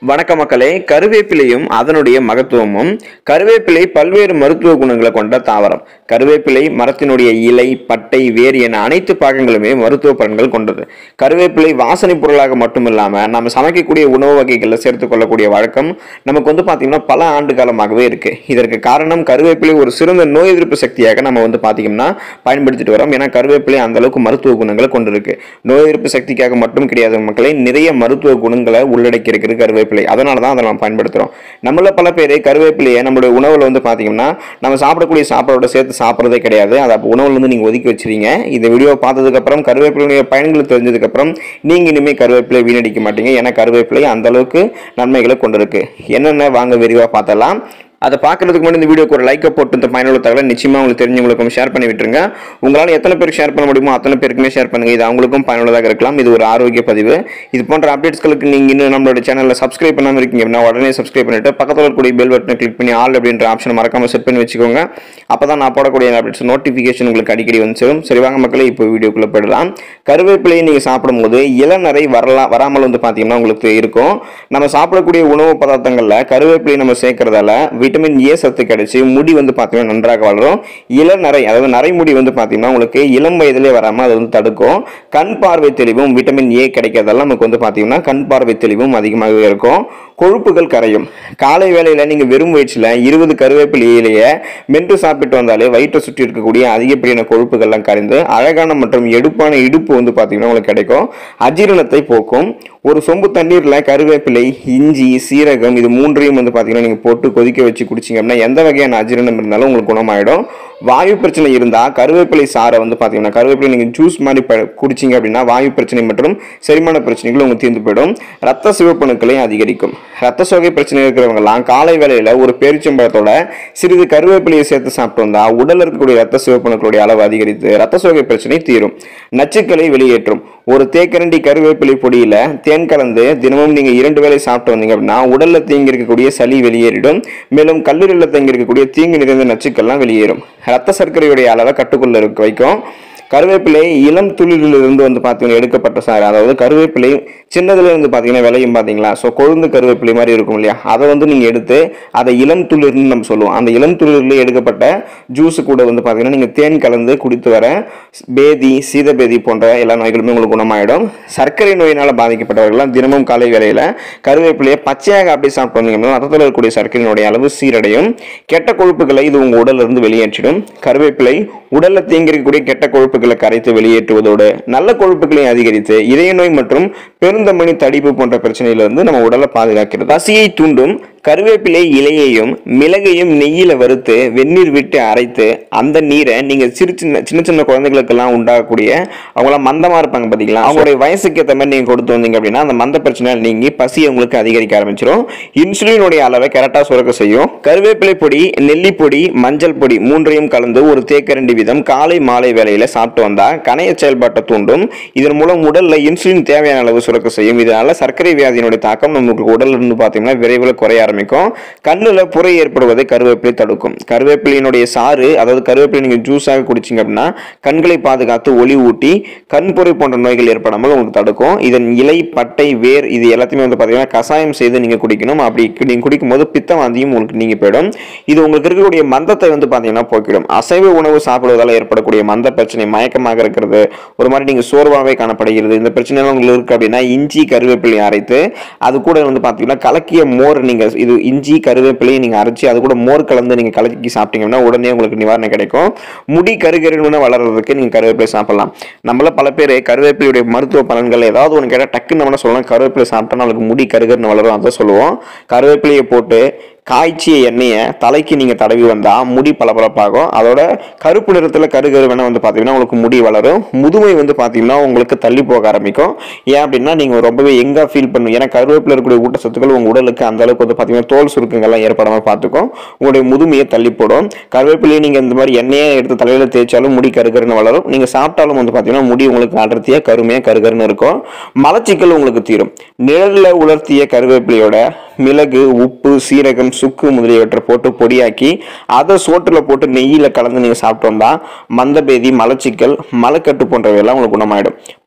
வணக்க மக்களே கருவேப்பிலையும் அதனுடைய மகத்துவமும் கருவேப்பிலை பல்வேறு மருத்துவ குணங்களை கொண்ட தாவரம் கருவேப்பிலை மரத்தினுடைய இலை பட்டை வேர் என அனைத்து பாகங்களுமே மருத்துவ பலன்கள் கொண்டது கருவேப்பிலை வாசனை பொருளாக மட்டும் இல்லாம நம்ம சமைக்கக்கூடிய உணவு வகைகளில் சேர்த்து கொள்ளக்கூடிய வழக்கம் நமக்கு வந்து பார்த்தீங்கன்னா பல ஆண்டு காலமாகவே இருக்கு இதற்கு காரணம் கருவேப்பிலை ஒரு சிறந்த நோய் எதிர்ப்பு சக்தியாக நம்ம வந்து பார்த்தீங்கன்னா பயன்படுத்திட்டு வரோம் ஏன்னா கருவேப்பிலை அந்த அளவுக்கு மருத்துவ குணங்களை கொண்டிருக்கு நோய் எதிர்ப்பு சக்திக்காக மட்டும் கிடையாது மக்களே நிறைய மருத்துவ குணங்களை உள்ளடக்கி இருக்கிறது கருவேப்பிலை அதனால தான் அதை நம்ம பயன்படுத்துகிறோம் நம்மள பல பேர் கருவேப்பிலையை நம்மளுடைய உணவில் வந்து பார்த்தீங்கன்னா நம்ம சாப்பிடக்கூடிய சாப்பாடோட சேர்த்து சாப்பிட்றதே கிடையாது அதை அப்போ உணவுல இருந்து நீங்கள் ஒதுக்கி வச்சிருங்க இந்த வீடியோ பார்த்ததுக்கப்புறம் கருவேப்பிலையுடைய பயன்கள் தெரிஞ்சதுக்கப்புறம் நீங்கள் இனிமேல் கருவேப்பிலை வீணடிக்க மாட்டீங்க ஏன்னா கருவேப்பிலை அந்த அளவுக்கு நன்மைகளை கொண்டிருக்கு என்னென்ன வாங்க விரிவாக பார்த்தலாம் அதை பார்க்கறதுக்கு முன்னாடி இந்த வீடியோக்கு ஒரு லைக்கை போட்டு இந்த பயனுள்ள தகவலை நிச்சயமாக உங்களுக்கு தெரிஞ்சவங்களுக்கும் ஷேர் பண்ணி விட்டுருங்க உங்களால் எத்தனை பேருக்கு ஷேர் பண்ண முடியுமோ அத்தனை பேருக்குமே ஷேர் பண்ணுங்க இது அவங்களுக்கும் பயனுள்ளதாக இருக்கலாம் இது ஒரு ஆரோக்கிய பதிவு இது போன்ற அப்டேட்ஸ்களுக்கு நீங்கள் இன்னும் நம்மளோட சேனலில் சப்ஸ்கிரைப் பண்ணாமல் இருக்கீங்க அப்படின்னா உடனே சப்ஸ்கிரைப் பண்ணிட்டு பக்கத்தில் இருக்கக்கூடிய பெல் பட்டனை கிளிக் பண்ணி ஆல் அப்படின்ற ஆப்ஷனை மறக்காம செட் பண்ணி வச்சுக்கோங்க அப்போ தான் நான் போடக்கூடிய அப்டேட்ஸ் நோட்டிஃபிகேஷன் உங்களுக்கு அடிக்கடி வந்து சேரும் சரி வாங்க மக்களே இப்போ வீடியோக்குள்ளே போயிடலாம் கருவேப்பிலையை நீங்கள் சாப்பிடும்போது இளநரை வரலாம் வராமல் வந்து பார்த்தீங்கன்னா உங்களுக்கு இருக்கும் நம்ம சாப்பிடக்கூடிய உணவு பதார்த்தங்களில் கருவேப்பிலை நம்ம சேர்க்கறதால விட்டமின் ஏ சத்து கிடைச்சி முடி வந்து பார்த்தீங்கன்னா நன்றாக வளரும் இளநரை அதாவது நரைமுடி வந்து பார்த்தீங்கன்னா உங்களுக்கு இளம் வயதிலே வராமல் அது வந்து தடுக்கும் கண் பார்வை தெளிவும் விட்டமின் ஏ கிடைக்கிறதால நமக்கு வந்து பார்த்தீங்கன்னா கண் பார்வை தெளிவும் அதிகமாகவே இருக்கும் கொழுப்புகள் கரையும் காலை வேளையில் நீங்கள் வெறும் வயிற்றில் இருபது கருவேப்பிலை இலையை மென்று சாப்பிட்டு வந்தாலே வயிற்றை சுற்றி இருக்கக்கூடிய அதிகப்படியான கொழுப்புகள்லாம் கரைந்து அழகான மற்றும் எடுப்பான இடுப்பு வந்து பார்த்தீங்கன்னா உங்களுக்கு கிடைக்கும் அஜீரணத்தை போக்கும் ஒரு சொம்பு தண்ணீரில் கருவேப்பிலை இஞ்சி சீரகம் இது மூன்றையும் வந்து பார்த்தீங்கன்னா நீங்கள் போட்டு கொதிக்க வச்சு குடிச்சிங்க அப்படின்னா எந்த வகையான அஜீரணம் இருந்தாலும் உங்களுக்கு குணமாயிடும் வாயு பிரச்சனை இருந்தால் கருவேப்பிலை சாறை வந்து பார்த்தீங்கன்னா கருவேப்பிலை நீங்கள் ஜூஸ் மாதிரி ப குடிச்சிங்க அப்படின்னா வாயு பிரச்சனை மற்றும் செரிமான பிரச்சனைகள் உங்களுக்கு தீர்ந்து போயிடும் ரத்த சிவப்பணுக்களையும் அதிகரிக்கும் ரத்த சோகை பிரச்சனை இருக்கிறவங்கலாம் காலை வேளையில் ஒரு பேரிச்சம்பழத்தோட சிறிது கருவேப்பிலையை சேர்த்து சாப்பிட்டு வந்தா உடல்ல இருக்கக்கூடிய ரத்த சிவப்பணுக்களுடைய அளவு அதிகரித்து ரத்த சோகை பிரச்சனை தீரும் நச்சுக்களை வெளியேற்றும் ஒரு தேக்கரண்டி கருவேப்பிலை பொடியில தேன் கலந்து தினமும் நீங்க இரண்டு வேளை சாப்பிட்டு வந்தீங்க அப்படின்னா உடல்ல தேங்கி இருக்கக்கூடிய சளி வெளியேறிடும் மேலும் கல்லீரல்ல தேங்கி இருக்கக்கூடிய தீங்கு நிறைந்த நச்சுக்கள்லாம் வெளியேறும் ரத்த சர்க்கரையுடைய அளவை கட்டுக்குள்ள இருக்க வைக்கும் கருவேப்பிலை இளம் துளிரிலிருந்து வந்து பார்த்தீங்கன்னா எடுக்கப்பட்ட சாறு அதாவது கருவேப்பிலை சின்னதுல இருந்து பார்த்தீங்கன்னா விளையும் பார்த்தீங்களா ஸோ கொழுந்து கருவேப்பிலை மாதிரி இருக்கும் இல்லையா அதை வந்து நீங்கள் எடுத்து அதை இளம் துளிர்னு நம்ம சொல்லுவோம் அந்த இளம் துளிரில் எடுக்கப்பட்ட ஜூஸ் கூட வந்து பார்த்தீங்கன்னா நீங்கள் தேன் கலந்து குடித்து வர பேதி சீதபேதி போன்ற எல்லா நோய்களுமே உங்களுக்கு குணமாயிடும் சர்க்கரை நோயினால் பாதிக்கப்பட்டவர்கள்லாம் தினமும் காலை வேளையில் கருவேப்பிலையை பச்சையாக அப்படியே சாப்பிட்டு வந்தீங்கன்னா ரத்தத்தில் இருக்கக்கூடிய சர்க்கரையினுடைய அளவு சீரடையும் கெட்ட கொழுப்புகளை இது உங்கள் உடல்ல இருந்து வெளியேற்றிடும் கருவேப்பிலை உடல்ல தேங்கி இருக்கக்கூடிய கெட்ட கொழுப்புகளை கரைத்து வெளியேற்றுவதோடு நல்ல கொழுப்புகளையும் அதிகரித்து இதய நோய் மற்றும் பெருந்தமணி தடிப்பு போன்ற பிரச்சனையிலிருந்து நம்ம உடலை பாதுகாக்கிறது பசியை தூண்டும் கருவேப்பிலை இலையையும் மிளகையும் நெய்யில வறுத்து வெந்நீர் விட்டு அரைத்து அந்த நீரை நீங்க சிறு சின்ன சின்ன சின்ன குழந்தைகளுக்கெல்லாம் உண்டாகக்கூடிய அவங்களாம் மந்தமா இருப்பாங்க பாத்தீங்களா அவங்களுடைய வயசுக்கு ஏற்ற மாதிரி நீங்க கொடுத்து வந்தீங்க அப்படின்னா அந்த மந்த பிரச்சனை நீங்கி பசி உங்களுக்கு அதிகரிக்க ஆரம்பிச்சிடும் இன்சுலினுடைய அளவை கரெக்டாக சுரக்க செய்யும் கருவேப்பிலை பொடி நெல்லி பொடி மஞ்சள் பொடி மூன்றையும் கலந்து ஒரு தேக்கரண்டி வீதம் காலை மாலை வேளையில சாப்பிட்டு வந்தா கணைய செயல்பாட்டை தூண்டும் இதன் மூலம் உடல்ல இன்சுலின் தேவையான அளவு சுரக்க செய்யும் இதனால சர்க்கரை வியாதியினுடைய தாக்கம் நமக்கு உடல்ல இருந்து பார்த்தீங்கன்னா விரைவில் குறைய ஆரம்பிக்கும் கண்ணுல புரை ஏற்படுவதை கருவேப்பிலை தடுக்கும் கருவேப்பிலையினுடைய சாறு அதாவது கருவேப்பிலை நீங்க ஜூஸாக குடிச்சிங்க அப்படின்னா கண்களை பாதுகாத்து ஒளி ஊட்டி கண் பொறை போன்ற நோய்கள் ஏற்படாமல் உங்களுக்கு தடுக்கும் இதன் இலை பட்டை வேர் இது எல்லாத்தையுமே வந்து பார்த்தீங்கன்னா கசாயம் செய்து நீங்க குடிக்கணும் அப்படி நீங்க குடிக்கும் போது பித்த வாந்தியும் உங்களுக்கு நீங்கி போயிடும் இது உங்களுக்கு இருக்கக்கூடிய மந்தத்தை வந்து பார்த்தீங்கன்னா போக்கிடும் அசைவ உணவு சாப்பிடுவதால் ஏற்படக்கூடிய மந்த பிரச்சனை மயக்கமாக இருக்கிறது ஒரு மாதிரி நீங்க சோர்வாகவே காணப்படுகிறது இந்த பிரச்சனை எல்லாம் உங்களுக்கு இருக்கு அப்படின்னா இஞ்சி கருவேப்பிலை அரைத்து அது கூட வந்து பார்த்தீங்கன்னா கலக்கிய மோர் நீங்க இது இஞ்சி கருவேப்பிலையை நீங்க அரைச்சி அது கூட மோர் கலந்து நீங்க கலக்கி சாப்பிட்டீங்கன்னா உடனே உங்களுக்கு நிவாரணம் கிடைக்கும் முடி கருகருன்னு வளர்றதுக்கு நீங்க கருவேப்பிலை சாப்பிடலாம் நம்மள பல பேர் கருவேப்பிலையுடைய மருத்துவ பலன்கள் ஏதாவது ஒன்று கேட்டால் டக்குன்னு நம்மள சொல்லலாம் கருவேப்பிலை சாப்பிட்டா நம்மளுக்கு முடி கருகருன்னு வளரும் அதை சொல்லுவோம் கருவேப்பிலையை போட்டு காய்ச்சிய எண்ணெயை தலைக்கு நீங்கள் தடவி வந்தால் முடி பளபளப்பாகும் அதோட கருப்பு நிறத்தில் கருகருவனை வந்து பார்த்தீங்கன்னா உங்களுக்கு முடி வளரும் முதுமை வந்து பார்த்தீங்கன்னா உங்களுக்கு தள்ளி போக ஆரம்பிக்கும் ஏன் அப்படின்னா நீங்கள் ரொம்பவே எங்காக ஃபீல் பண்ணும் ஏன்னா கருவேப்பிலை இருக்கக்கூடிய ஊட்டச்சத்துக்கள் உங்கள் உடலுக்கு அந்த அளவுக்கு வந்து பார்த்தீங்கன்னா தோல் சுருக்கங்கள்லாம் ஏற்படாமல் பார்த்துக்கும் உங்களுடைய முதுமையை தள்ளி போடும் கருவேப்பிலையை நீங்கள் இந்த மாதிரி எண்ணெயை எடுத்து தலையில் தேய்ச்சாலும் முடி கருகருன்னு வளரும் நீங்கள் சாப்பிட்டாலும் வந்து பார்த்தீங்கன்னா முடி உங்களுக்கு அடர்த்தியாக கருமையாக கருகருன்னு இருக்கும் மலச்சிக்கல் உங்களுக்கு தீரும் நிழலில் உலர்த்திய கருவேப்பிலையோட மிளகு உப்பு சீரகம் சுக்கு முதலியவற்றை போட்டு பொடியாக்கி அதை சோற்றில் போட்டு நெய்யில் கலந்து நீங்கள் சாப்பிட்டு வந்தா மந்தபேதி மலச்சிக்கல் மலக்கட்டு போன்றவையெல்லாம் உங்களுக்கு குணமாயிடும்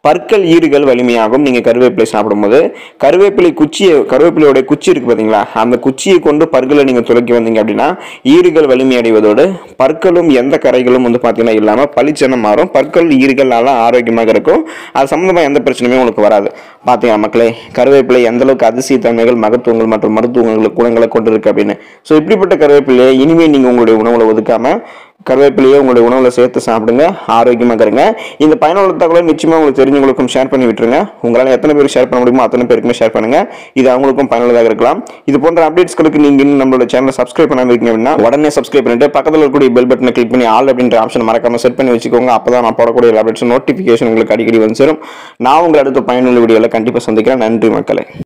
பற்கள் ஈறுகள் வலிமையாகும் நீங்க கருவேப்பிலை சாப்பிடும்போது கருவேப்பிலை குச்சியை கருவேப்பிலையோட குச்சி இருக்கு பாத்தீங்களா அந்த குச்சியை கொண்டு பற்களை நீங்க துலக்கி வந்தீங்க அப்படின்னா ஈறுகள் வலிமை அடைவதோடு பற்களும் எந்த கரைகளும் வந்து பாத்தீங்கன்னா இல்லாம பளிச்சென மாறும் பற்கள் ஈறுகள் நல்லா ஆரோக்கியமாக இருக்கும் அது சம்பந்தமா எந்த பிரச்சனையுமே உங்களுக்கு வராது பாத்தீங்களா மக்களே கருவேப்பிலை எந்த அளவுக்கு அதிசய தன்மைகள் மகத்துவங்கள் மற்றும் மருத்துவங்கள் குணங்களை கொண்டு இருக்கு அப்படின்னு ஸோ இப்படிப்பட்ட கருவேப்பிலையை இனிமே நீங்க உங்களுடைய உணவுல ஒதுக்காம கருவேப்பிலையை உங்களுடைய உணவுல சேர்த்து சாப்பிடுங்க ஆரோக்கியமாக இருங்க இந்த பயனுள்ள தகவலை நிச்சயமா உங்களுக்கு தெரிஞ்சவங்களுக்கும் ஷேர் பண்ணி விட்டுருங்க உங்களால் எத்தனை பேர் ஷேர் பண்ண முடியுமோ அத்தனை பேருக்குமே ஷேர் பண்ணுங்க இது அவங்களுக்கும் பயனுள்ளதாக இருக்கலாம் இது போன்ற அப்டேட்ஸ்களுக்கு நீங்க இன்னும் நம்மளோட சேனலை சப்ஸ்கிரைப் பண்ணாம இருக்கீங்க அப்படின்னா உடனே சப்ஸ்கிரைப் பண்ணிட்டு பக்கத்தில் இருக்கக்கூடிய பெல் பட்டனை கிளிக் பண்ணி ஆல் அப்படின்ற ஆப்ஷன் மறக்காம செட் பண்ணி வச்சுக்கோங்க அப்பதான் நான் போடக்கூடிய அப்டேட்ஸ் நோட்டிஃபிகேஷன் உங்களுக்கு அடிக்கடி வந்து சேரும் நான் உங்களை அடுத்த பயனுள்ள வீடியோவில் கண்டிப்பாக சந்திக்கிறேன் நன்றி மக்களே